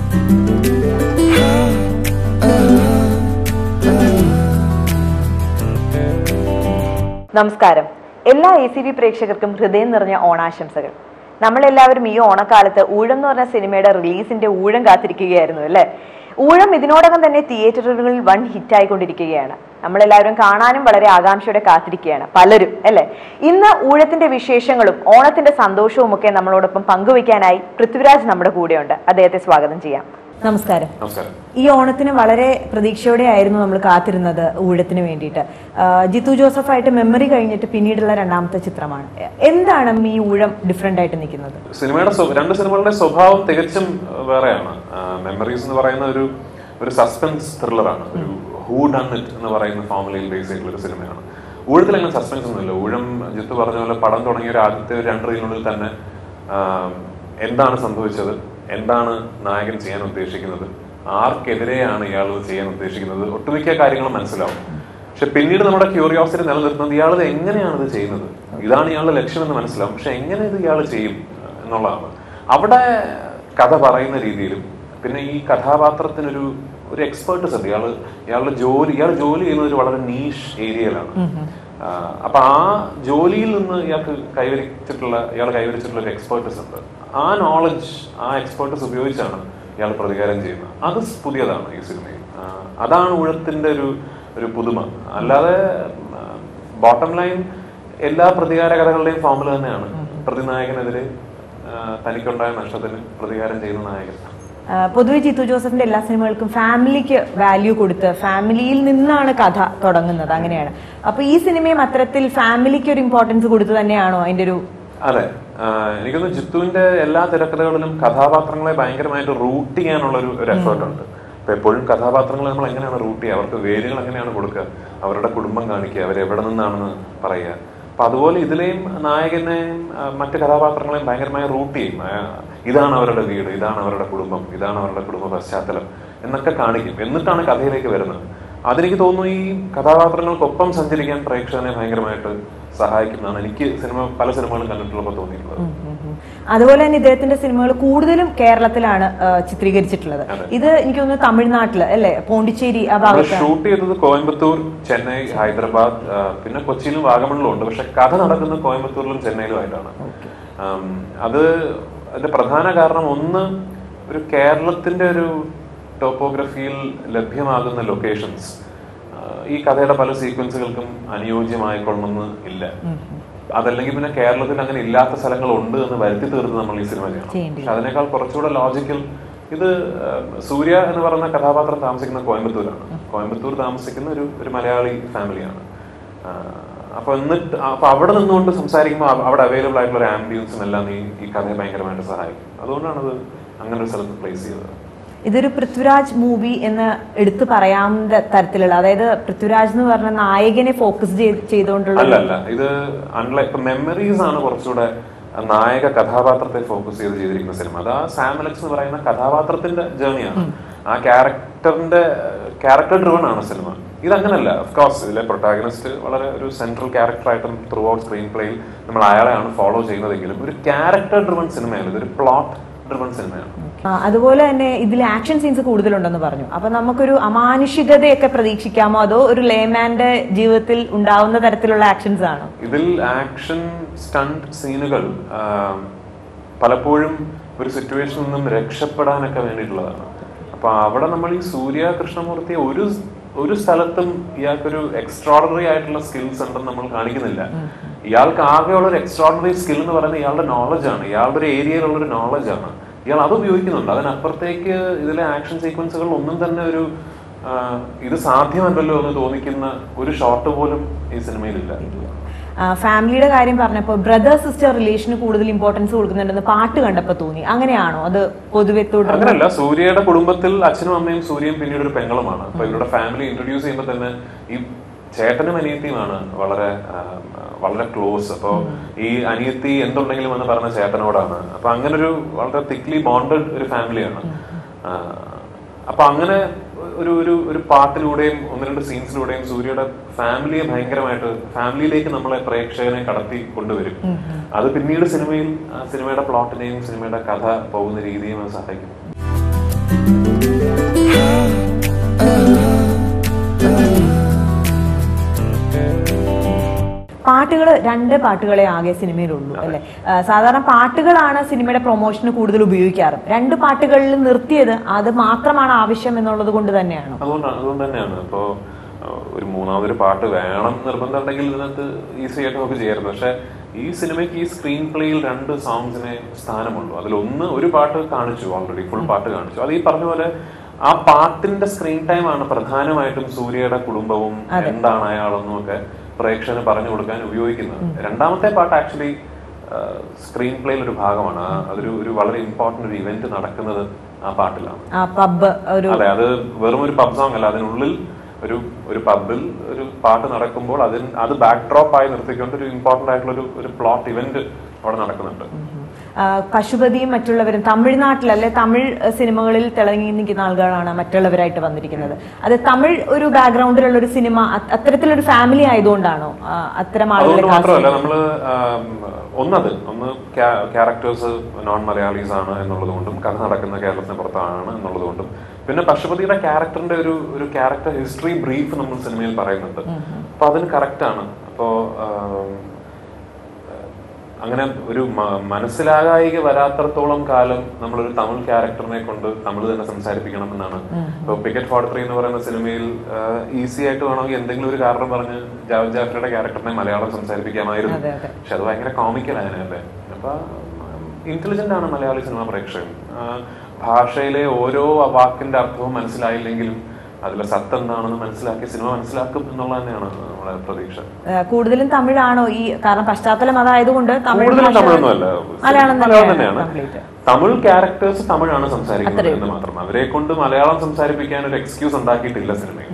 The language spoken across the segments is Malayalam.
നമസ്കാരം എല്ലാ എ സി ബി പ്രേക്ഷകർക്കും ഹൃദയം നിറഞ്ഞ ഓണാശംസകൾ നമ്മളെല്ലാവരും ഈ ഓണക്കാലത്ത് ഊഴം എന്ന് പറഞ്ഞ സിനിമയുടെ റിലീസിന്റെ ഊഴം കാത്തിരിക്കുകയായിരുന്നു അല്ലേ ഊഴം ഇതിനോടകം തന്നെ തിയേറ്ററുകളിൽ വൺ ഹിറ്റായിക്കൊണ്ടിരിക്കുകയാണ് നമ്മളെല്ലാവരും കാണാനും വളരെ ആകാംക്ഷയോടെ കാത്തിരിക്കുകയാണ് പലരും അല്ലേ ഇന്ന് ഊഴത്തിന്റെ വിശേഷങ്ങളും ഓണത്തിന്റെ സന്തോഷവും ഒക്കെ നമ്മളോടൊപ്പം പങ്കുവയ്ക്കാനായി പൃഥ്വിരാജ് നമ്മുടെ കൂടെയുണ്ട് അദ്ദേഹത്തെ സ്വാഗതം ചെയ്യാം നമസ്കാരം നമസ്കാരം ഈ ഓണത്തിന് വളരെ പ്രതീക്ഷയോടെ ആയിരുന്നു നമ്മൾ കാത്തിരുന്നത് ഊഴത്തിന് വേണ്ടിയിട്ട് ആ, ജിത്തു ജോസഫായിട്ട് മെമ്മറി കഴിഞ്ഞിട്ട് പിന്നീടുള്ള രണ്ടാമത്തെ ചിത്രമാണ് എന്താണ് ഈ ഊഴം ഡിഫറെന്റ് ആയിട്ട് നിൽക്കുന്നത് സിനിമയുടെ സ്വ- രണ്ട് സിനിമകളുടെ സ്വഭാവം തികച്ചും അഹ്, വേറെയാണ് മെമ്മറീസ് എന്ന് പറയുന്ന ഒരു ഒരു സസ്പെൻസ് ത്രില്ലറാണ് ഒരു ഹൂ ഡൺ ഇറ്റ് എന്ന് പറയുന്ന ഫോമുലയിൽ ബേസ് ചെയ്തിട്ടുള്ള ഒരു സിനിമയാണ് ഊഴത്തിൽ അങ്ങനെ സസ്പെൻസ് ഒന്നുമില്ല ഊഴം ജിത്ത് പറഞ്ഞ പോലെ പടം തുടങ്ങിയ ഒരു ആദ്യത്തെ ഒരു രണ്ട് റീലിനുള്ളിൽ തന്നെ ആം, എന്താണ് സംഭവിച്ചത് എന്താണ് നായകൻ ചെയ്യാൻ ഉദ്ദേശിക്കുന്നത് ആർക്കെതിരെയാണ് ഇയാൾ ഇത് ചെയ്യാൻ ഉദ്ദേശിക്കുന്നത് ഒട്ടുമിക്ക കാര്യങ്ങളും മനസ്സിലാവും പക്ഷെ പിന്നീട് നമ്മുടെ ക്യൂരിയോസിറ്റി നിലനിർത്തുന്നത് ഇയാൾ ഇത് എങ്ങനെയാണ് ഇത് ചെയ്യുന്നത് ഇതാണ് ഇയാളുടെ ലക്ഷ്യമെന്ന് മനസ്സിലാവും പക്ഷെ എങ്ങനെ ഇത് ഇയാൾ ചെയ്യും എന്നുള്ളതാണ് അവിടെ കഥ പറയുന്ന രീതിയിലും പിന്നെ ഈ കഥാപാത്രത്തിനൊരു ഒരു എക്സ്പേർട്ട്സ് ഉണ്ട് ഇയാള് ഇയാളുടെ ജോലി ഇയാൾ ജോലി ചെയ്യുന്നത് ഒരു വളരെ നീഷ് ഏരിയയിലാണ് ആഹ് അപ്പൊ ആ ജോലിയിൽ നിന്ന് ഇയാൾക്ക് കൈവരിച്ചിട്ടുള്ള ഇയാൾ കൈവരിച്ചിട്ടുള്ള ഒരു എക്സ്പേർട്ടസ് ഉണ്ട് ആ നോളജ് ആ എക്സ്പേർട്ടസ് ഉപയോഗിച്ചാണ് ഇയാൾ പ്രതികാരം ചെയ്യുന്നത് അത് പുതിയതാണ് ഈ സിനിമയിൽ ആഹ് അതാണ് ഊഴത്തിന്റെ ഒരു ഒരു പുതുമ അല്ലാതെ ബോട്ടം ലൈൻ എല്ലാ പ്രതികാര കഥകളുടെയും ഫോമുല തന്നെയാണ് പ്രതിനായകനെതിരെ ആഹ് തനിക്കുണ്ടായ നഷ്ടത്തിന് പ്രതികാരം ചെയ്യുന്ന നായകൻ ആ, പൊതുവെ ജിത്തു ജോസഫിന്റെ എല്ലാ സിനിമകൾക്കും ഫാമിലിക്ക് വാല്യൂ കൊടുത്ത് ഫാമിലിയിൽ നിന്നാണ് കഥ തുടങ്ങുന്നത് അങ്ങനെയാണ് അപ്പൊ ഈ സിനിമയും അത്തരത്തിൽ ഫാമിലിക്ക് ഒരു ഇമ്പോർട്ടൻസ് കൊടുത്തു തന്നെയാണോ അതിന്റെ ഒരു അതെ ആഹ് എനിക്കൊന്ന് ജിത്തുവിന്റെ എല്ലാ തിരക്കഥകളിലും കഥാപാത്രങ്ങളെ ഭയങ്കരമായിട്ട് റൂട്ട് ചെയ്യാനുള്ള ഒരു ഒരു എഫേർട്ട് ഉണ്ട് അപ്പൊ എപ്പോഴും കഥാപാത്രങ്ങളെ നമ്മൾ എങ്ങനെയാണ് റൂട്ട് ചെയ്യുക അവർക്ക് വേരുകൾ എങ്ങനെയാണ് കൊടുക്കുക അവരുടെ കുടുംബം കാണിക്കുക അവർ എവിടെ നിന്നാണെന്ന് പറയുക അപ്പൊ അതുപോലെ ഇതിലെയും നായകനെയും ആഹ് മറ്റ് കഥാപാത്രങ്ങളെയും ഭയങ്കരമായി റൂട്ട് ചെയ്യും ആഹ് ഇതാണ് അവരുടെ വീട് ഇതാണ് അവരുടെ കുടുംബം ഇതാണ് അവരുടെ കുടുംബ പശ്ചാത്തലം എന്നൊക്കെ കാണിക്കും എന്നിട്ടാണ് കഥയിലേക്ക് വരുന്നത് അതെനിക്ക് തോന്നുന്നു ഈ കഥാപാത്രങ്ങൾക്കൊപ്പം സഞ്ചരിക്കാൻ പ്രേക്ഷകനെ ഭയങ്കരമായിട്ട് സഹായിക്കുന്നതാണ് എനിക്ക് സിനിമ പല സിനിമകളും കണ്ടിട്ടുള്ളപ്പോൾ തോന്നിയിട്ടുള്ളത് ഉം ഉം. അതുപോലെ തന്നെ ഇദ്ദേഹത്തിന്റെ സിനിമകൾ കൂടുതലും കേരളത്തിലാണ് ആ, ചിത്രീകരിച്ചിട്ടുള്ളത് ഇത് എനിക്ക് തോന്നുന്നു തമിഴ്നാട്ടില് അല്ലേ പോണ്ടിച്ചേരി ആ നമ്മൾ ഭാഗത്ത് ഷൂട്ട് ചെയ്തത് കോയമ്പത്തൂർ ചെന്നൈ ഹൈദരാബാദ് ആ, പിന്നെ കൊച്ചിയിലും വാഗമണിലും ഉണ്ട് പക്ഷെ കഥ നടക്കുന്നത് കോയമ്പത്തൂരിലും ചെന്നൈയിലുമായിട്ടാണ് ആം, അത് അതിന്റെ പ്രധാന കാരണം ഒന്ന് ഒരു കേരളത്തിന്റെ ഒരു ടോപ്പോഗ്രഫിയിൽ ലഭ്യമാകുന്ന ലൊക്കേഷൻസ് ഈ കഥയുടെ പല സീക്വൻസുകൾക്കും അനുയോജ്യമായിക്കൊള്ളണമെന്ന് ഇല്ല അതല്ലെങ്കിൽ പിന്നെ കേരളത്തിൽ അങ്ങനെ ഇല്ലാത്ത സ്ഥലങ്ങളുണ്ട് എന്ന് വരുത്തി തീർത്ത് നമ്മൾ ഈ സിനിമ ചെയ്യണം ചെയ്യേണ്ടി പക്ഷെ അതിനേക്കാൾ കുറച്ചുകൂടെ ലോജിക്കൽ ഇത് ആ, സൂര്യ എന്ന് പറയുന്ന കഥാപാത്രം താമസിക്കുന്ന കോയമ്പത്തൂരാണ് കോയമ്പത്തൂർ താമസിക്കുന്ന ഒരു ഒരു മലയാളി ഫാമിലിയാണ് ആ, അപ്പൊ എന്നിട്ട് അപ്പൊ അവിടെ നിന്നുകൊണ്ട് സംസാരിക്കുമ്പോൾ അവ- അവിടെ അവൈലബിൾ ആയിട്ടുള്ള ഒരു ആംബിയൻസും എല്ലാം ഈ ഈ കഥയെ ഭയങ്കരമായിട്ട് സഹായിക്കും അതുകൊണ്ടാണ് അത് അങ്ങനെ ഒരു സ്ഥലത്ത് പ്ലേസ് ചെയ്തത് ഇതൊരു പൃഥ്വിരാജ് മൂവി എന്ന് എടുത്തു പറയാവുന്ന തരത്തിലുള്ള അതായത് പൃഥ്വിരാജ് എന്ന് പറഞ്ഞ നായകനെ ഫോക്കസ് ചെയ്തുകൊണ്ടുള്ള അല്ല അല്ല ഇത് അൺലൈക്ക് ഇപ്പൊ മെമ്മറീസ് ആണ് കുറച്ചുകൂടെ നായക കഥാപാത്രത്തെ ഫോക്കസ് ചെയ്ത് ചെയ്തിരിക്കുന്ന സിനിമ അത് ആ സാമലക്സ് എന്ന് പറയുന്ന കഥാപാത്രത്തിന്റെ ജേണിയാണ് ആ ക്യാരക്ടറിന്റെ ക്യാരക്ടർ ഡ്രിവൺ ആണ് സിനിമ ഇതങ്ങനല്ല കോഴ്സ് ഇതിലെ പ്രൊട്ടാഗനിസ്റ്റ് വളരെ ഒരു സെൻട്രൽ ക്യാരക്ടറായിട്ടും ത്രൂ ഔട്ട് സ്ക്രീൻ പ്ലേയിൽ നമ്മൾ അയാളെയാണ് ഫോളോ ചെയ്യുന്നതെങ്കിലും ഒരു ക്യാരക്ടർ ഡ്രിവൺ സിനിമയല്ല ഇതൊരു പ്ലോട്ട് ഡ്രിവൺ സിനിമയാണ് ആ, അതുപോലെ തന്നെ ഇതിൽ ആക്ഷൻ സീൻസ് കൂടുതലുണ്ടെന്ന് പറഞ്ഞു അപ്പൊ നമുക്കൊരു അമാനുഷികതയൊക്കെ പ്രതീക്ഷിക്കാമോ അതോ ഒരു ലേമാന്റെ ജീവിതത്തിൽ ഉണ്ടാവുന്ന തരത്തിലുള്ള ആക്ഷൻസ് ആണോ ഇതിൽ ആക്ഷൻ സ്റ്റണ്ട് സീനുകൾ പലപ്പോഴും ഒരു സിറ്റുവേഷനിൽ നിന്നും രക്ഷപ്പെടാനൊക്കെ വേണ്ടിയിട്ടുള്ളതാണ് അപ്പൊ അവിടെ നമ്മൾ ഈ സൂര്യ കൃഷ്ണമൂർത്തിയെ ഒരു ഒരു സ്ഥലത്തും ഇയാൾക്കൊരു എക്സ്ട്രോർഡറി ആയിട്ടുള്ള സ്കിൽസ് ഉണ്ടെന്ന് നമ്മൾ കാണിക്കുന്നില്ല ഇയാൾക്ക് ആകെയുള്ള ഒരു എക്സ്ട്രോർഡറി സ്കിൽ എന്ന് പറയുന്നത് ഇയാളുടെ നോളജ് ആണ് ഇയാളുടെ ഒരു ഏരിയയിലുള്ള ഒരു നോളജ് ആണ് ഇയാൾ അത് ഉപയോഗിക്കുന്നുണ്ട് അതിനപ്പുറത്തേക്ക് ഇതിലെ ആക്ഷൻ സീക്വൻസുകൾ ഒന്നും തന്നെ ഒരു ആ, ഇത് സാധ്യമല്ലല്ലോ എന്ന് തോന്നിക്കുന്ന ഒരു ഷോട്ട് പോലും ഈ സിനിമയിലില്ല ആ, ഫാമിലിയുടെ കാര്യം പറഞ്ഞപ്പോൾ ബ്രദർ സിസ്റ്റർ റിലേഷന് കൂടുതൽ ഇമ്പോർട്ടൻസ് കൊടുക്കുന്നുണ്ടെന്ന് പാട്ട് കണ്ടപ്പോൾ തോന്നി അങ്ങനെയാണോ അത് പൊതുവെ തുടർന്ന് അങ്ങനല്ല സൂര്യയുടെ കുടുംബത്തിൽ അച്ഛനും അമ്മയും സൂര്യയും പിന്നീട് ഒരു പെങ്ങളുമാണ് അപ്പൊ ഇവരുടെ ഫാമിലി ഇൻട്രൊഡ്യൂസ് ചെയ്യുമ്പോൾ തന്നെ ഈ ചേട്ടനും അനിയത്തിയുമാണ് വളരെ ആ, വളരെ ക്ലോസ് അപ്പോ ഈ അനിയത്തി എന്തുണ്ടെങ്കിലും എന്ന് പറഞ്ഞ ചേട്ടനോടാണ് അപ്പൊ അങ്ങനെ ഒരു വളരെ തിക്ലി ബോണ്ടഡ് ഒരു ഫാമിലിയാണ് ആ, അപ്പൊ അങ്ങനെ ഒരു ഒരു ഒരു പാട്ടിലൂടെയും ഒന്ന് രണ്ട് സീൻസിലൂടെയും സൂര്യയുടെ ഫാമിലിയെ ഭയങ്കരമായിട്ട് ഫാമിലിയിലേക്ക് നമ്മളെ പ്രേക്ഷകനെ കടത്തി കൊണ്ടുവരും അത് പിന്നീട് സിനിമയിൽ ആ സിനിമയുടെ പ്ലോട്ടിനെയും സിനിമയുടെ കഥ പോകുന്ന രീതിയും അത് സഹായിക്കും പാട്ടുകൾ രണ്ട് പാട്ടുകളെ ആകെ സിനിമയിലുള്ളൂ അല്ലെ ആ, സാധാരണ പാട്ടുകളാണ് സിനിമയുടെ പ്രൊമോഷന് കൂടുതൽ ഉപയോഗിക്കാറ് രണ്ട് പാട്ടുകളിൽ നിർത്തിയത് അത് മാത്രമാണ് ആവശ്യം എന്നുള്ളത് കൊണ്ട് തന്നെയാണോ അതുകൊണ്ടാണ് അതുകൊണ്ട് തന്നെയാണ് ഇപ്പോ അഹ് ഒരു മൂന്നാമതൊരു പാട്ട് വേണം നിർബന്ധം ഉണ്ടെങ്കിൽ ഇതിനകത്ത് ഈസി ആയിട്ട് നമുക്ക് ചെയ്യാറുണ്ട് പക്ഷെ ഈ സിനിമയ്ക്ക് ഈ സ്ക്രീൻ പ്ലേയിൽ രണ്ട് സോങ്സിനെ സ്ഥാനമുള്ളൂ അതിലൊന്ന് ഒരു പാട്ട് കാണിച്ചു ഓൾറെഡി ഫുൾ പാട്ട് കാണിച്ചു അത് ഈ പറഞ്ഞ പോലെ ആ പാട്ടിന്റെ സ്ക്രീൻ ടൈം ആണ് പ്രധാനമായിട്ടും സൂര്യയുടെ കുടുംബവും എന്താണ് അയാളെന്നും ഒക്കെ പ്രേക്ഷകന് പറഞ്ഞു കൊടുക്കാൻ ഉപയോഗിക്കുന്നത് രണ്ടാമത്തെ പാട്ട് ആക്ച്വലി സ്ക്രീൻ പ്ലേയിൽ ഒരു ഭാഗമാണ് ആ- അതൊരു ഒരു വളരെ ഇമ്പോർട്ടന്റ് ഒരു ഇവന്റ് നടക്കുന്നത് ആ പാട്ടിലാണ് ആ പബ് ഒരു അതെ അത് വെറും ഒരു പബ് സോങ് അല്ല അതിനുള്ളിൽ ഒരു ഒരു പബ്ബിൽ ഒരു പാട്ട് നടക്കുമ്പോൾ അതിന് അത് ബാക്ക് ഡ്രോപ്പ് ആയി നിർത്തിക്കൊണ്ട് ഒരു ഇമ്പോർട്ടന്റ് ആയിട്ടുള്ള ഒരു ഒരു പ്ലോട്ട് ഇവന്റ് അവിടെ നടക്കുന്നുണ്ട് ആ, പശുപതിയും മറ്റുള്ളവരും തമിഴ്നാട്ടിൽ അല്ലെ തമിഴ് ഏഹ്, സിനിമകളിൽ തിളങ്ങി നിൽക്കുന്ന ആളുകളാണ് മറ്റുള്ളവരായിട്ട് വന്നിരിക്കുന്നത് അത് തമിഴ് ഒരു ബാക്ക്ഗ്രൗണ്ടിലുള്ള ഒരു സിനിമ അ- അത്തരത്തിലൊരു ഫാമിലി ആയതുകൊണ്ടാണോ ആ, അത്തരം ആളുകളെ അതുകൊണ്ട് മാത്രമല്ല നമ്മള് ആം, ഒന്നത് ഒന്ന് ക്യാരക്ടേഴ്സ് നോൺ മലയാളീസ് ആണ് എന്നുള്ളത് കൊണ്ടും കഥ നടക്കുന്ന കേരളത്തിന് പുറത്താണ് എന്നുള്ളത് കൊണ്ടും പിന്നെ പശുപതിയുടെ ക്യാരക്ടറിന്റെ ഒരു ഒരു ക്യാരക്ടർ ഹിസ്റ്ററി ബ്രീഫ് നമ്മൾ സിനിമയിൽ പറയുന്നുണ്ട് അപ്പൊ അതിന് കറക്റ്റ് ആണ് അപ്പോ ആം, അങ്ങനെ ഒരു മ- മനസ്സിലാകായിക വരാത്രത്തോളം കാലം നമ്മളൊരു തമിഴ് ക്യാരക്ടറിനെ കൊണ്ട് തമിഴ് തന്നെ സംസാരിപ്പിക്കണം എന്നാണ് ഇപ്പൊ പിക്കറ്റ് ഫോർട്ടി ത്രീ എന്ന് പറയുന്ന സിനിമയിൽ ഈസി ആയിട്ട് വേണമെങ്കിൽ എന്തെങ്കിലും ഒരു കാരണം പറഞ്ഞ് ജാവദ് ജാഫറിയുടെ ക്യാരക്ടറിനെ മലയാളം സംസാരിപ്പിക്കാമായിരുന്നു അതെ, അതെ. പക്ഷെ അത് ഭയങ്കര കോമിക്കൽ അതിനല്ലേ അപ്പൊ ഇന്റലിജന്റ് ആണ് മലയാളി സിനിമ പ്രേക്ഷകൻ ആ, ഭാഷയിലെ ഓരോ വാക്കിന്റെ അർത്ഥവും മനസ്സിലായില്ലെങ്കിലും അതിലെ സത്ത് എന്താണെന്ന് മനസ്സിലാക്കി സിനിമ മനസ്സിലാക്കും എന്നുള്ളത് തന്നെയാണ് നമ്മുടെ പ്രതീക്ഷ ഏഹ്, കൂടുതലും തമിഴാണോ ഈ കാരണം പശ്ചാത്തലം അതായതുകൊണ്ട് തമിഴ് കൂടുതലും ഭാഷ- തമിഴൊന്നുമല്ല മലയാളം മലയാളം തന്നെയാണ് തന്നെയാണ് complete. തമിഴ് ക്യാരക്ടേഴ്സ് തമിഴാണ് സംസാരിക്കുന്നത് എന്ന് മാത്രം അവരെ കൊണ്ട് മലയാളം സംസാരിപ്പിക്കാൻ ഒരു എക്സ്ക്യൂസ് ഉണ്ടാക്കിയിട്ടില്ല സിനിമയിൽ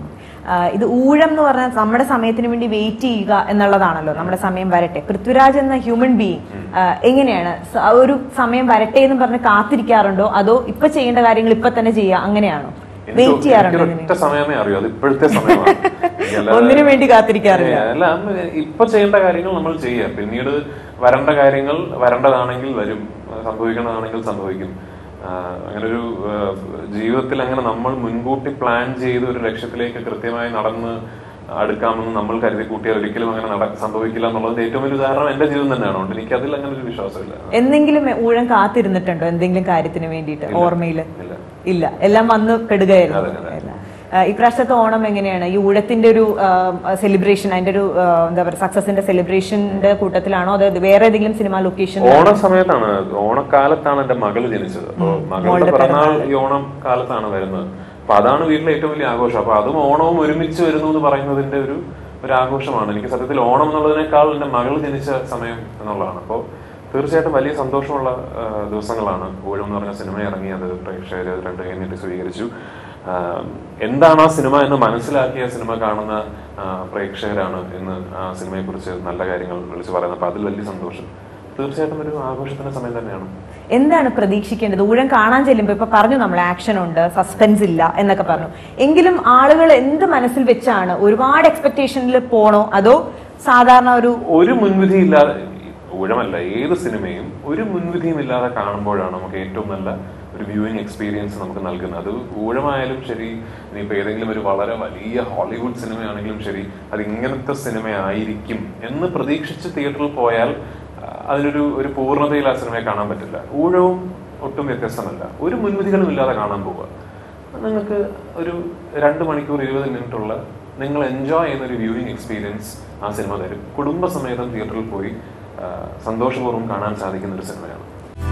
ആ, ഇത് ഊഴം എന്ന് പറഞ്ഞാൽ നമ്മുടെ സമയത്തിന് വേണ്ടി വെയിറ്റ് ചെയ്യുക എന്നുള്ളതാണല്ലോ നമ്മുടെ സമയം വരട്ടെ പൃഥ്വിരാജ് എന്ന ഹ്യൂമൻ ബീയിങ് എങ്ങനെയാണ് സ- ഒരു സമയം വരട്ടെ എന്ന് പറഞ്ഞ് കാത്തിരിക്കാറുണ്ടോ അതോ ഇപ്പൊ ചെയ്യേണ്ട കാര്യങ്ങൾ ഇപ്പൊ തന്നെ ചെയ്യുക അങ്ങനെയാണോ വെയിറ്റ് ചെയ്യാറുണ്ടോ എനിക്ക് ഒറ്റ സമയമേ അറിയൂ അത് ഇപ്പോഴത്തെ സമയമാണ് അല്ലാതെ- ഒന്നിനു വേണ്ടി കാത്തിരിക്കാറില്ല ഏ, അല്ല അന്ന് ഇപ്പൊ ചെയ്യേണ്ട കാര്യങ്ങൾ നമ്മൾ ചെയ്യാം പിന്നീട് വരേണ്ട കാര്യങ്ങൾ വരേണ്ടതാണെങ്കിൽ വരും സംഭവിക്കേണ്ടതാണെങ്കിൽ സംഭവിക്കും ആ, അങ്ങനെ ഒരു ആ, ജീവിതത്തിൽ അങ്ങനെ നമ്മൾ മുൻകൂട്ടി പ്ലാൻ ചെയ്ത് ഒരു ലക്ഷ്യത്തിലേക്ക് കൃത്യമായി നടന്ന് അടുക്കാമെന്ന് നമ്മൾ കരുതി കൂട്ടിയാൽ ഒരിക്കലും അങ്ങനെ നട സംഭവിക്കില്ല എന്നുള്ളതിന്റെ ഏറ്റവും വലിയ ഉദാഹരണം എന്റെ ജീവിതം തന്നെയാണ് അതുകൊണ്ട് എനിക്ക് അതിൽ അങ്ങനെ ഒരു വിശ്വാസമില്ല എന്തെങ്കിലും ഊഴം കാത്തിരുന്നിട്ടുണ്ടോ എന്തെങ്കിലും കാര്യത്തിന് വേണ്ടിയിട്ട് ഓർമ്മയില് ഇല്ല ഇല്ല എല്ലാം വന്ന് പെടുകയായിരുന്നു അതെ, അതെ. എല്ലാം. ആ, ഇപ്രാവശ്യത്തെ ഓണം എങ്ങനെയാണ് ഈ ഊഴത്തിന്റെ ഒരു സെലിബ്രേഷൻ അതിന്റെ ഒരു ആ, എന്താ പറയുക സക്സസിന്റെ സെലിബ്രേഷന്റെ കൂട്ടത്തിലാണോ അത് വേറെ ഏതെങ്കിലും സിനിമ ലൊക്കേഷൻ ഓണ സമയത്താണ് ഓണക്കാലത്താണ് എന്റെ മകള് ജനിച്ചത് അപ്പൊ മകളുടെ പിറന്നാൾ ഈ ഓണം കാലത്താണ് വരുന്നത് അപ്പൊ അതാണ് വീട്ടിലെ ഏറ്റവും വലിയ ആഘോഷം അപ്പൊ അതും ഓണവും ഒരുമിച്ച് വരുന്നു എന്ന് പറയുന്നതിന്റെ ഒരു ഒരു ആഘോഷമാണ് എനിക്ക് സത്യത്തിൽ ഓണം എന്നുള്ളതിനേക്കാൾ എന്റെ മകൾ ജനിച്ച സമയം എന്നുള്ളതാണ് അപ്പോൾ തീർച്ചയായിട്ടും വലിയ സന്തോഷമുള്ള ആ, ദിവസങ്ങളാണ് ഊഴം എന്ന് പറഞ്ഞ സിനിമ ഇറങ്ങി അത് പ്രേക്ഷകർ രണ്ട് കൈനീട്ടി സ്വീകരിച്ചു ആ, എന്താണ് ആ സിനിമ എന്ന് മനസ്സിലാക്കിയ സിനിമ കാണുന്ന ആ, പ്രേക്ഷകരാണ് ഇന്ന് ആ സിനിമയെ കുറിച്ച് നല്ല കാര്യങ്ങൾ വിളിച്ചു പറയുന്നത് അപ്പൊ അതിൽ വലിയ സന്തോഷം തീർച്ചയായിട്ടും ഒരു ആഘോഷത്തിന്റെ സമയം തന്നെയാണ് എന്താണ് പ്രതീക്ഷിക്കേണ്ടത് ഊഴം കാണാൻ ചെല്ലുമ്പോൾ ഇപ്പൊ പറഞ്ഞു നമ്മൾ ആക്ഷൻ ഉണ്ട് സസ്പെൻസ് ഇല്ല എന്നൊക്കെ പറഞ്ഞു എങ്കിലും ആളുകൾ എന്ത് മനസ്സിൽ വെച്ചാണ് ഒരുപാട് എക്സ്പെക്ടേഷനിൽ പോണോ അതോ സാധാരണ ഒരു ഒരു മുൻവിധി ഇല്ലാതെ ഊഴമല്ല ഏത് സിനിമയും ഒരു മുൻവിധിയും ഇല്ലാതെ കാണുമ്പോഴാണ് നമുക്ക് ഏറ്റവും നല്ല ഒരു വ്യൂയിങ് എക്സ്പീരിയൻസ് നമുക്ക് നൽകുന്നത് അത് ഊഴമായാലും ശരി ഇനിയിപ്പോ ഏതെങ്കിലും ഒരു വളരെ വലിയ ഹോളിവുഡ് സിനിമയാണെങ്കിലും ശരി അത് ഇങ്ങനത്തെ സിനിമയായിരിക്കും എന്ന് പ്രതീക്ഷിച്ച് തിയേറ്ററിൽ പോയാൽ ആ, അതിനൊരു ഒരു പൂർണ്ണതയിൽ ആ സിനിമയെ കാണാൻ പറ്റില്ല ഊഴവും ഒട്ടും വ്യത്യസ്തമല്ല ഒരു മുൻവിധികളും ഇല്ലാതെ കാണാൻ പോവുക നിങ്ങൾക്ക് ഒരു രണ്ട് മണിക്കൂർ ഇരുപത് മിനിറ്റ് ഉള്ള നിങ്ങൾ എൻജോയ് ചെയ്യുന്ന ഒരു വ്യൂയിങ് എക്സ്പീരിയൻസ് ആ സിനിമ തരും കുടുംബസമേതം തിയേറ്ററിൽ പോയി ആ, സന്തോഷപൂർവ്വം കാണാൻ സാധിക്കുന്ന ഒരു സിനിമയാണ്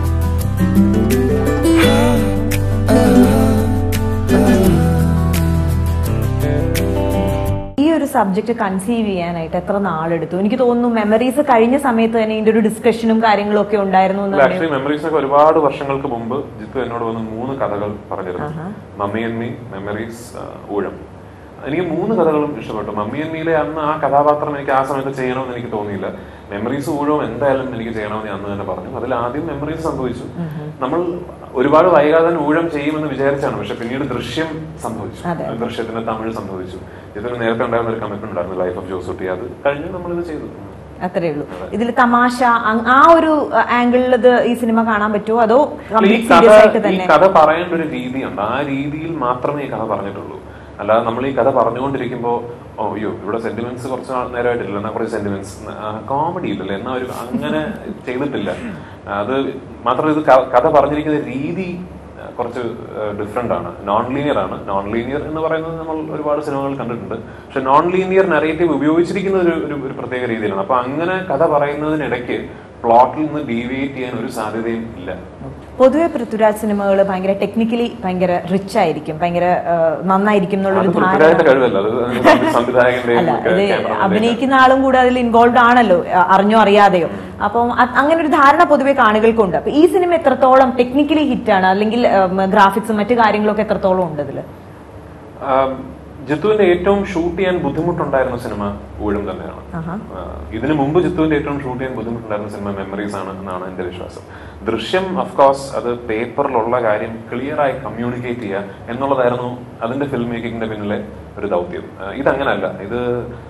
ഈ ഒരു സബ്ജക്ട് കൺസീവ് ചെയ്യാനായിട്ട് എത്ര നാളെടുത്തു എനിക്ക് തോന്നുന്നു മെമ്മറീസ് കഴിഞ്ഞ സമയത്ത് തന്നെ ഇതിന്റെ ഒരു ഡിസ്കഷനും കാര്യങ്ങളും ഒക്കെ ഉണ്ടായിരുന്നു എന്ന് ആക്ച്വലി മെമ്മറീസ് ഒക്കെ ഒരുപാട് വർഷങ്ങൾക്ക് മുമ്പ് ജിത്തു എന്നോട് വന്ന് മൂന്ന് കഥകൾ പറഞ്ഞിരുന്നു മമ്മി ആൻഡ് മീ മെമ്മറീസ് ഊഴം എനിക്ക് മൂന്ന് കഥകളും ഇഷ്ടപ്പെട്ടു മമ്മി ആൻഡ് മീയിലെ അന്ന് ആ കഥാപാത്രം എനിക്ക് ആ സമയത്ത് ചെയ്യണമെന്ന് എനിക്ക് തോന്നിയില്ല മെമ്മറീസ് ഊഴവും എന്തായാലും എനിക്ക് ചെയ്യണമെന്ന് ഞാൻ അന്ന് തന്നെ പറഞ്ഞു അതിൽ ആദ്യം മെമ്മറീസ് സംഭവിച്ചു നമ്മൾ ഒരുപാട് വൈകാതെ തന്നെ ഊഴം ചെയ്യുമെന്ന് വിചാരിച്ചാണ് പക്ഷെ പിന്നീട് ദൃശ്യം സംഭവിച്ചു അതെ. ദൃശ്യത്തിന്റെ തമിഴ് സംഭവിച്ചു ഇതിന് നേരത്തെ ഉണ്ടായിരുന്ന ഒരു കമ്മിറ്റ്മെന്റ് ഉണ്ടായിരുന്നു ലൈഫ് ഓഫ് ജോസൂട്ടി അത് കഴിഞ്ഞ് നമ്മളിത് ചെയ്തു അത്രേ ഉള്ളൂ ഇതിൽ തമാശ അങ്- ആ ഒരു ആംഗിളിൽ ഇത് ഈ സിനിമ കാണാൻ പറ്റുമോ അതോ ഈ കംപ്ലീറ്റ് കഥ സീരിയസ് ആയിട്ട് ഈ തന്നെ കഥ പറയേണ്ട ഒരു രീതിയുണ്ട് ആ രീതിയിൽ മാത്രമേ ഈ കഥ പറഞ്ഞിട്ടുള്ളൂ അല്ലാതെ നമ്മൾ ഈ കഥ പറഞ്ഞുകൊണ്ടിരിക്കുമ്പോ ഓ അയ്യോ ഇവിടെ സെന്റിമെന്റ്സ് കുറച്ച് നാൾ നേരമായിട്ടില്ല എന്നാ കുറച്ച് സെന്റിമെന്റ്സ് കോമഡി ഇല്ലല്ലോ എന്നാ ഒരു അങ്ങനെ ചെയ്തിട്ടില്ല അത് മാത്രമല്ല ഇത് ക- കഥ പറഞ്ഞിരിക്കുന്ന രീതി ആ, കുറച്ച് ഡിഫറെന്റ് ആണ് നോൺ ലീനിയർ ആണ് നോൺ ലീനിയർ എന്ന് പറയുന്നത് നമ്മൾ ഒരുപാട് സിനിമകൾ കണ്ടിട്ടുണ്ട് പക്ഷെ നോൺ ലീനിയർ നെറേറ്റീവ് ഉപയോഗിച്ചിരിക്കുന്ന ഒരു ഒരു- ഒരു പ്രത്യേക രീതിയിലാണ് അപ്പൊ അങ്ങനെ കഥ പറയുന്നതിനിടയ്ക്ക് പ്ലോട്ടിൽ നിന്ന് ഡീവിയേറ്റ് ചെയ്യാൻ ഒരു സാധ്യതയും ഇല്ല പൊതുവെ പൃഥ്വിരാജ് സിനിമകൾ ഭയങ്കര ടെക്നിക്കലി ഭയങ്കര റിച്ച് ആയിരിക്കും ഭയങ്കര ആ, നന്നായിരിക്കും അത് എന്നുള്ളൊരു പൃഥ്വിരാജിന്റെ ധാരണ കഴിവല്ല അത് സംവി- സംവിധായകന്റെയും അല്ല ഒക്കെ ഇത് ക്യാമറമാന്റെയും അഭിനയിക്കുന്ന ആളും കൂടെ അതിൽ ഇൻവോൾവ് ആണല്ലോ അ- അറിഞ്ഞോ അറിയാതെയോ അപ്പം അ- അങ്ങനെ ഒരു ധാരണ പൊതുവെ കാണികൾക്കുണ്ട് അപ്പൊ ഈ സിനിമ എത്രത്തോളം ടെക്നിക്കലി ഹിറ്റാണ് അല്ലെങ്കിൽ ഗ്രാഫിക്സും മറ്റു കാര്യങ്ങളൊക്കെ എത്രത്തോളം ഉണ്ട് ഇതിൽ ആം, ജിത്തുവിന്റെ ഏറ്റവും ഷൂട്ട് ചെയ്യാൻ ബുദ്ധിമുട്ടുണ്ടായിരുന്ന സിനിമ ഊഴം തന്നെയാണ് ആഹാ. ആ, ഇതിനു മുമ്പ് ജിത്തുവിന്റെ ഏറ്റവും ഷൂട്ട് ചെയ്യാൻ ബുദ്ധിമുട്ടുണ്ടായിരുന്ന സിനിമ മെമ്മറീസ് ആണ് എന്നാണ് എന്റെ വിശ്വാസം ദൃശ്യം അഫ്കോഴ്സ് അത് പേപ്പറിലുള്ള കാര്യം ക്ലിയർ ആയി കമ്മ്യൂണിക്കേറ്റ് ചെയ്യുക എന്നുള്ളതായിരുന്നു അതിന്റെ ഫിലിം മേക്കിങ്ങിന്റെ പിന്നിലെ ഒരു ദൗത്യം ആ, ഇതങ്ങനല്ല ഇത്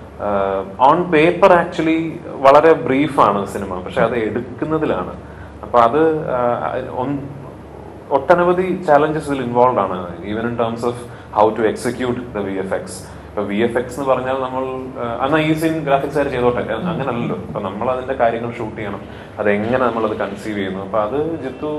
ഓൺ പേപ്പർ ആക്ച്വലി വളരെ ബ്രീഫാണ് സിനിമ പക്ഷെ അത് എടുക്കുന്നതിലാണ് അപ്പൊ അത് ആ, ഒന്ന് ഒട്ടനവധി ചാലഞ്ചസ് ഇതിൽ ഇൻവോൾവ് ആണ് even in terms of how to execute the V F X ഇപ്പൊ വി എഫ് എക്സ് എന്ന് പറഞ്ഞാൽ നമ്മൾ എന്നാൽ ഈ സീൻ ഗ്രാഫിക്സ് ആയിട്ട് ചെയ്തോട്ടെ അഹ് അങ്ങനല്ലല്ലോ അപ്പൊ നമ്മൾ അതിന്റെ കാര്യങ്ങൾ ഷൂട്ട് ചെയ്യണം അത് എങ്ങനെ നമ്മൾ അത് കൺസീവ് ചെയ്യുന്നു അപ്പൊ അത് ജിത്തു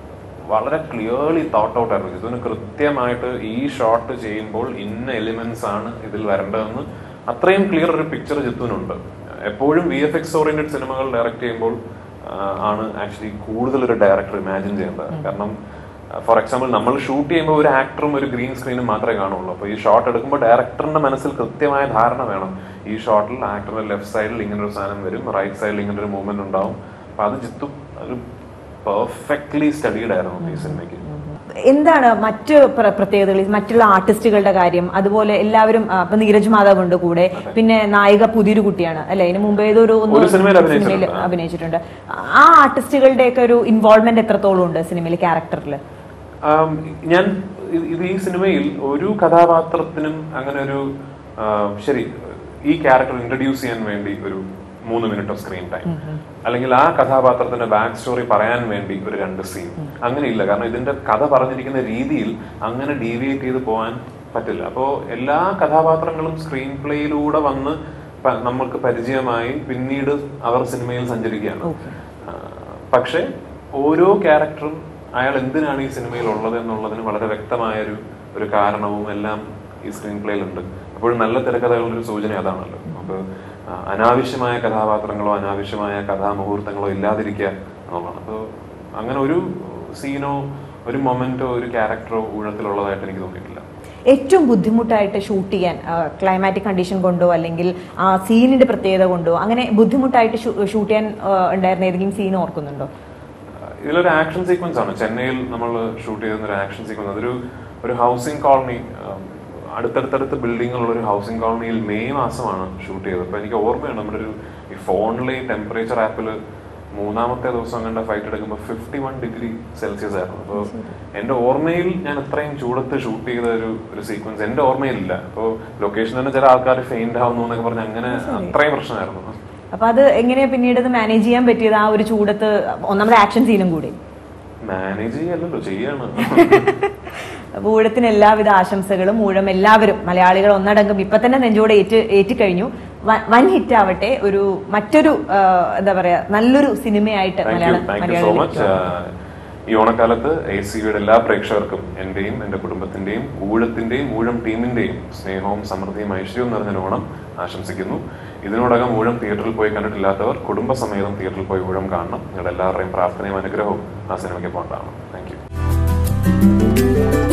വളരെ ക്ലിയർലി തോട്ട് ഔട്ട് ആയിരുന്നു ജിത്തുവിന് കൃത്യമായിട്ട് ഈ ഷോട്ട് ചെയ്യുമ്പോൾ ഇന്ന എലിമെന്റ്സ് ആണ് ഇതിൽ വരേണ്ടതെന്ന് അത്രയും ക്ലിയർ ഒരു പിക്ചർ ജിത്തുവിനുണ്ട് എപ്പോഴും വി എഫ് എക്സ് ഓറിയന്റഡ് സിനിമകൾ ഡയറക്ട് ചെയ്യുമ്പോൾ ആ, ആണ് ആക്ച്വലി കൂടുതൽ ഒരു ഡയറക്ടർ ഇമാജിൻ ചെയ്യേണ്ടത് കാരണം ഫോർ എക്സാമ്പിൾ നമ്മൾ ഷൂട്ട് ചെയ്യുമ്പോൾ ഒരു ആക്ടറും ഒരു ഗ്രീൻ സ്ക്രീനും മാത്രമേ കാണുള്ളൂ അപ്പോൾ ഈ ഷോട്ട് എടുക്കുമ്പോൾ ഡയറക്ടറിന്റെ മനസ്സിൽ കൃത്യമായ ധാരണ വേണം ഈ ഷോട്ടിൽ ആക്ടറിന്റെ ലെഫ്റ്റ് സൈഡിൽ ഇങ്ങനെ ഒരു സാധനം വരും റൈറ്റ് സൈഡിൽ ഇങ്ങനെ ഒരു മൂവ്മെന്റ് ഉണ്ടാവും അപ്പൊ അത് ജിത്തു ഒരു പെർഫെക്റ്റ്ലി സ്റ്റഡീഡ് ആയിരുന്നു ഈ സിനിമയ്ക്ക് എന്താണ് മറ്റ് പ്ര- പ്രത്യേകതകൾ മറ്റുള്ള ആർട്ടിസ്റ്റുകളുടെ കാര്യം അതുപോലെ എല്ലാവരും ആ, ഇപ്പൊ നീരജ് മാധവ് ഉണ്ട് കൂടെ പിന്നെ നായിക പുതിയൊരു കുട്ടിയാണ് അല്ലെ ഇതിന് മുമ്പ് ഏതൊരു ഒന്ന് ഒരു സിനിമയിൽ സിനിമയിൽ അഭിനയിച്ചിട്ടുണ്ട്. അഭിനയിച്ചിട്ടുണ്ട് ആ ആർട്ടിസ്റ്റുകളുടെ ഒക്കെ ഒരു ഇൻവോൾവ്മെന്റ് എത്രത്തോളം ഉണ്ട് സിനിമയിൽ ക്യാരക്ടറിൽ ആം, ഞാൻ ഇത് ഇത് ഈ സിനിമയിൽ ഒരു കഥാപാത്രത്തിനും അങ്ങനെ ഒരു ആ, ശരി ഈ ക്യാരക്ടർ ഇൻട്രൊഡ്യൂസ് ചെയ്യാൻ വേണ്ടി ഒരു മൂന്ന് മിനിറ്റ് ഓഫ് സ്ക്രീൻ ടൈം അല്ലെങ്കിൽ ആ കഥാപാത്രത്തിന്റെ ബാക്ക് സ്റ്റോറി പറയാൻ വേണ്ടി ഒരു രണ്ട് സീൻ അങ്ങനെ ഇല്ല കാരണം ഇതിന്റെ കഥ പറഞ്ഞിരിക്കുന്ന രീതിയിൽ അങ്ങനെ ഡീവിയേറ്റ് ചെയ്ത് പോകാൻ പറ്റില്ല അപ്പോ എല്ലാ കഥാപാത്രങ്ങളും സ്ക്രീൻ പ്ലേയിലൂടെ വന്ന് പ- നമ്മൾക്ക് പരിചയമായി പിന്നീട് അവർ സിനിമയിൽ സഞ്ചരിക്കുകയാണ് ആ, പക്ഷേ ഓരോ ക്യാരക്ടറും അയാൾ എന്തിനാണ് ഈ സിനിമയിൽ ഉള്ളത് എന്നുള്ളതിന് വളരെ വ്യക്തമായ ഒരു ഒരു കാരണവും എല്ലാം ഈ സ്ക്രീൻ പ്ലേയിലുണ്ട് അപ്പോഴും നല്ല തിരക്കഥകളുടെ ഒരു സൂചന അതാണല്ലോ നമുക്ക് ആ, അനാവശ്യമായ കഥാപാത്രങ്ങളോ അനാവശ്യമായ കഥാമുഹൂർത്തങ്ങളോ ഇല്ലാതിരിക്കുക എന്നുള്ളതാണ് അപ്പോൾ അങ്ങനെ ഒരു സീനോ ഒരു മൊമെന്റോ ഒരു ക്യാരക്ടറോ ഊഴത്തിലുള്ളതായിട്ട് എനിക്ക് തോന്നിയിട്ടില്ല ഏറ്റവും ബുദ്ധിമുട്ടായിട്ട് ഷൂട്ട് ചെയ്യാൻ ക്ലൈമാറ്റിക് കണ്ടീഷൻ കൊണ്ടോ അല്ലെങ്കിൽ ആ സീനിന്റെ പ്രത്യേകത കൊണ്ടോ അങ്ങനെ ബുദ്ധിമുട്ടായിട്ട് ഷൂട്ട് ചെയ്യാൻ ആ, ഉണ്ടായിരുന്ന ഏതെങ്കിലും സീൻ ഓർക്കുന്നുണ്ടോ ഇതിലൊരു ആക്ഷൻ സീക്വൻസ് ആണ് ചെന്നൈയിൽ നമ്മൾ ഷൂട്ട് ചെയ്യുന്ന ഒരു ആക്ഷൻ സീക്വൻസ് അതൊരു ഒരു ഹൗസിംഗ് കോളനി അടുത്തടുത്തടുത്ത് ബിൽഡിങ്ങുള്ള ഒരു ഹൗസിംഗ് കോളനിയിൽ മെയ് മാസമാണ് ഷൂട്ട് ചെയ്തത് അപ്പൊ എനിക്ക് ഓർമ്മയാണ് നമ്മുടെ ഒരു ഈ ഫോണിലെ ഈ ടെമ്പറേച്ചർ ആപ്പിൽ മൂന്നാമത്തെ ദിവസം കണ്ട ഫൈറ്റ് എടുക്കുമ്പോൾ ഫിഫ്റ്റി വൺ ഡിഗ്രി സെൽഷ്യസ് ആയിരുന്നു അപ്പോൾ എന്റെ ഓർമ്മയിൽ ഞാൻ അത്രയും ചൂടത്ത് ഷൂട്ട് ചെയ്ത ഒരു ഒരു സീക്വൻസ് എന്റെ ഓർമ്മയിലില്ല അപ്പോൾ ലൊക്കേഷൻ തന്നെ ചില ആൾക്കാർ ഫെയിൻഡ് ആവുന്നു എന്നൊക്കെ പറഞ്ഞ് അങ്ങനെ അത്രയും പ്രശ്നമായിരുന്നു അപ്പൊ അത് എങ്ങനെയാ പിന്നീട് അത് മാനേജ് ചെയ്യാൻ പറ്റിയത് ആ ഒരു ചൂടത്ത് ഒന്നാമത് ആക്ഷൻ സീനും കൂടി മാനേജ് ചെയ്യല്ലല്ലോ ചെയ്യാണ് അപ്പൊ ഊഴത്തിന് എല്ലാവിധ ആശംസകളും ഊഴം എല്ലാവരും മലയാളികൾ ഒന്നടങ്കം ഇപ്പൊ തന്നെ നെഞ്ചോടെ ഏറ്റ് ഏറ്റിക്കഴിഞ്ഞു വ- വൻ ഹിറ്റ് ആവട്ടെ ഒരു മറ്റൊരു ആ, എന്താ പറയാ നല്ലൊരു സിനിമയായിട്ട് thank you Malayalam thank you so much ഈ ഓണക്കാലത്ത് എ സി വിയുടെ എല്ലാ പ്രേക്ഷകർക്കും എന്റെയും എന്റെ കുടുംബത്തിന്റെയും ഊഴത്തിന്റെയും ഊഴം ടീമിന്റെയും സ്നേഹവും സമൃദ്ധിയും ഐശ്വര്യവും നിറഞ്ഞ ഓണം ആശംസിക്കുന്നു ഇതിനോടകം ഊഴം തിയേറ്ററിൽ പോയി കണ്ടിട്ടില്ലാത്തവർ കുടുംബസമേതം തിയേറ്ററിൽ പോയി ഊഴം കാണണം നിങ്ങളുടെ എല്ലാവരുടെയും പ്രാർത്ഥനയും അനുഗ്രഹവും ആ സിനിമയ്ക്ക് പോകണ്ടാണ് താങ്ക് യു